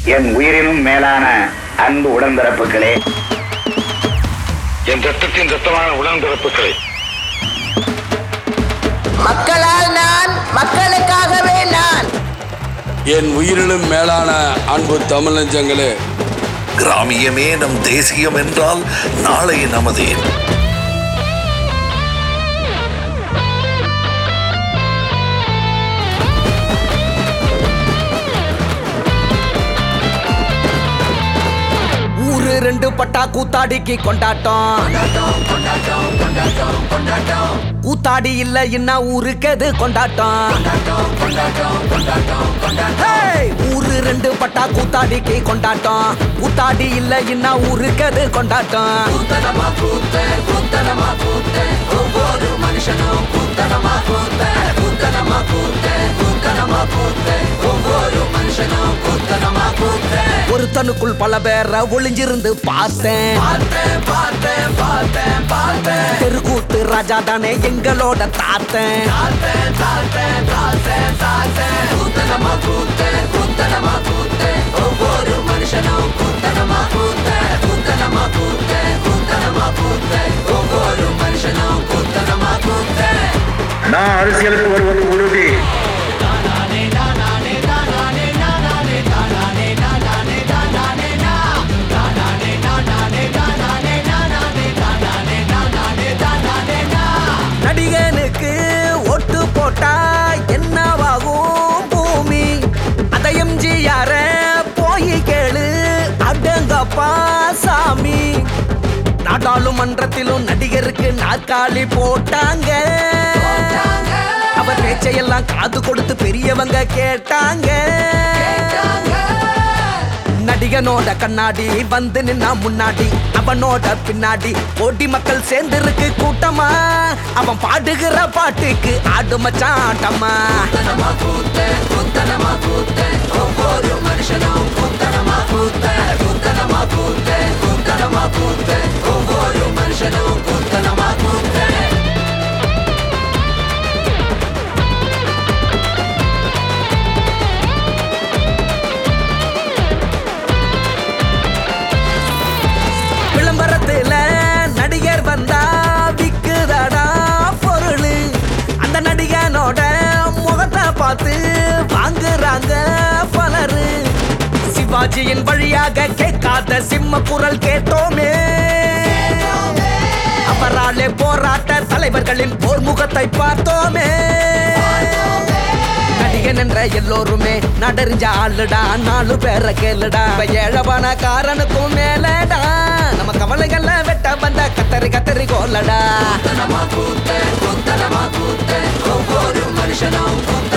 என் உயிரினும் மேலான அன்பு உடன்பிறப்புகளே என் ரத்தத்தின் ரத்தமான உடன்பிறப்புகளை மக்களால் நான் மக்களுக்காகவே நான் என் உயிரிலும் மேலான அன்பு தமிழ் நெஞ்சங்களே கிராமியமே நம் தேசியம் என்றால் நாளை நமதே ஊரு ரெண்டு பட்டா கூத்தாடிக்கு கொண்டாட்டம் கூத்தாடி இல்ல என்ன ஊருக்கு எது கொண்டாட்டம் ஹேய்! ஊரு ரெண்டு பட்டா கூத்தாடிக்கு கொண்டாட்டம் கூத்தாடி இல்ல என்ன ஊருக்கு எது கொண்டாட்டம் ஒருத்தனுக்குள் பல பேரை ஒளிஞ்சிருந்து பார்த்தேன் தெருக்கூத்து ராஜா தானே எங்களோட தாத்தன் நான் அரசியலுக்கு வருவது உறுதி நடிகனுக்கு ஒட்டு போட்டா என்னவாகும் பூமி அதை எம்ஜிஆர போய் கேளு அடங்கப்பா சாமி நாடாளுமன்றத்திலும் நடிகருக்கு நாற்காலி போட்டாங்க அவர் பேச்சையெல்லாம் காது கொடுத்து பெரியவங்க கேட்டாங்க நடிகனோட கண்ணாடி வந்து நின்னா முன்னாடி அவனோட பின்னாடி கோடி மக்கள் சேர்ந்திருக்கு கூட்டமா அவன் பாடுகிற பாட்டுக்கு ஆடு மச்சான் ஆட்டமா விளம்பரத்துல நடிகர் வந்தா விக்குதடா பொருள் அந்த நடிகனோட முகத்தை பார்த்து வாங்குறாங்க பலரு சிவாஜியின் வழியாக கேட்காத சிம்ம குரல் கேட்டோமே அவராலே போராட்ட தலைவர்களின் போர் முகத்தை பார்த்தோமே நடிகன் என்ற எல்லோருமே நடறிஞ்ச ஆளுடா நாலு பேரை கேளுடா இப்ப ஏழவான காரனுக்கும் மேலடா நம்ம கவலைகள்ல வெட்ட வந்த கத்தரி கத்தரி கோலடா ஒவ்வொரு மனுஷனும்